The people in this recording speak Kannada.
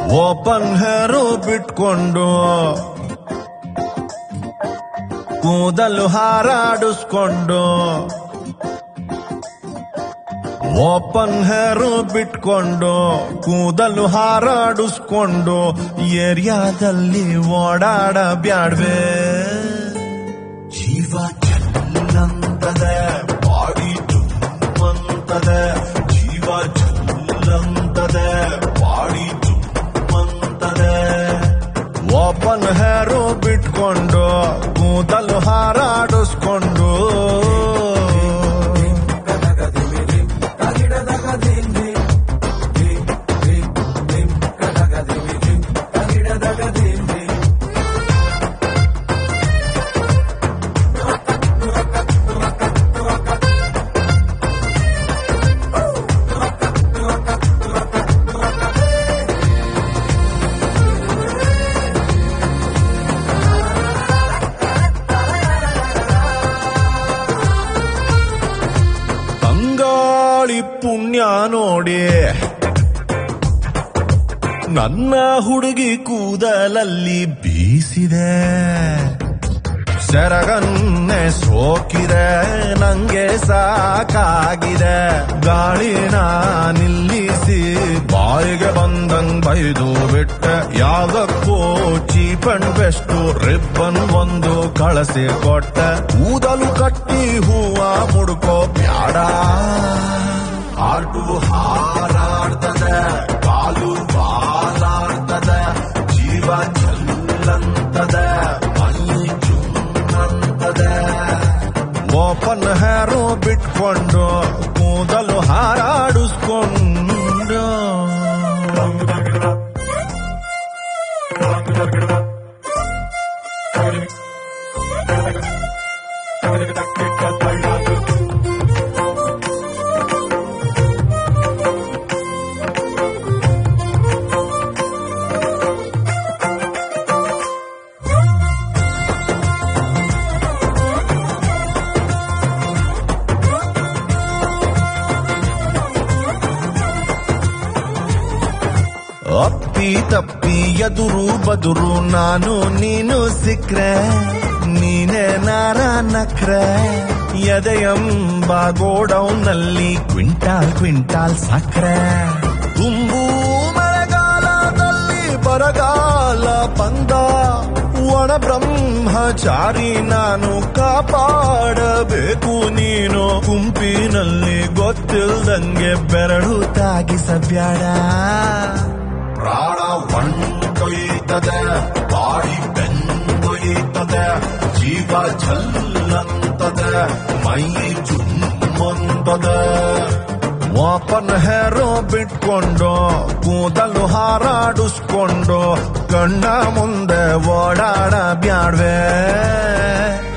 ಓಪನ್ ಹೇರು ಬಿಟ್ಕೊಂಡು ಕೂದಲು ಹಾರಾಡಿಸ್ಕೊಂಡು ಓಪನ್ ಹೇರು ಬಿಟ್ಕೊಂಡು ಕೂದಲು ಹಾರಾಡಿಸ್ಕೊಂಡು ಏರಿಯಾದಲ್ಲಿ ಓಡಾಡ ಬ್ಯಾಡ್ವೆ ಜೀವ ಚಲ್ಲಂತದೆ ಬಾಡಿ ಜುಮ್ಮಂತದೆ ಜೀವ ಚಲ್ಲಂತದೆ ಬಾಡಿ ಜುಮ್ಮಂತದೆ ಓಪನ್ ಹೇರು ಬಿಟ್ಕೊಂಡು ಕೂದಲು ಹಾರಾಡಿಸ್ಕೊಂಡು ತಂಗಾಳಿ ಪುಣ್ಯ ನೋಡಿ ನನ್ನ ಹುಡುಗಿ ಕೂದಲಲ್ಲಿ ಬೀಸಿದೆ ಸೆರಗನ್ನೆ ಸೋಕಿದೆ ನಂಗೆ ಸಾಕಾಗಿದೆ ಗಾಳಿನ ನಿಲ್ಲಿಸಿ ಬಾಯಿಗೆ ಬಂದಂಗ್ ಬೈದು ಬಿಟ್ಟೆ ಯಾವಕ್ಕೂ ಚೀಪ್ ಅಂಡ್ ಬೆಸ್ಟ್ ರಿಬ್ಬನ್ ಒಂದು ಕಳಸಿ ಕೊಟ್ಟೆ ಕೂದಲು ಕಟ್ಟಿ ಹೂವ ಮುಡ್ಕೋ ಬ್ಯಾಡ ಹಾರ್ಟು ಹಾರಾಡ್ತದೆ ಕಾಲು ಬಾಲಾಡ್ತದೆ ಜೀವ ಚಲ್ಲಂತದೆ ಮೈ ಚುಮ್ಮಂತದೆ ಓಪನ್ ಹೇರು ಬಿಟ್ಕೊಂಡು ಕೂದಲು ಹಾರಾಡಿಸ್ಕೊಂಡು ಅಪ್ಪಿ ತಪ್ಪಿ ಎದುರು ಬದುರು ನಾನು ನೀನು ಸಿಕ್ರೆ ನೀನೇ ನಾರ ನಕ್ರೆ ಎದೆಯಂಬ ಗೋಡೌನ್ನಲ್ಲಿ ಕ್ವಿಂಟಾಲ್ ಕ್ವಿಂಟಾಲ್ ಸಕ್ರೆ ತುಂಬು ಮಳೆಗಾಲದಲ್ಲಿ ಬರಗಾಲ ಬಂದ ಒಣ ಬ್ರಹ್ಮಚಾರಿ ನಾನು ಕಾಪಾಡಬೇಕು ನೀನು ಗುಂಪಿನಲ್ಲಿ ಗೊತ್ತಿಲ್ದಂಗೆ ಬೆರಳು ತಾಗಿಸಬ್ಯಾಡ ಪ್ರಾಣ ಒಣ್ಕೊಯ್ತದೆ ಬಾಡಿ ಬೆಂದೊಯ್ತದೆ ಜೀವ ಛಲ್ಲಂತದೆ ಮೈ ಜುಮ್ಮಂತದೆ ಓಪನ್ ಹೇರೋ ಬಿಟ್ಕೊಂಡು ಕೂದಲು ಹಾರಾಡಿಸ್ಕೊಂಡು ಕಣ್ಣ ಮುಂದೆ ಓಡಾಡ ಬ್ಯಾಡ್ವೆ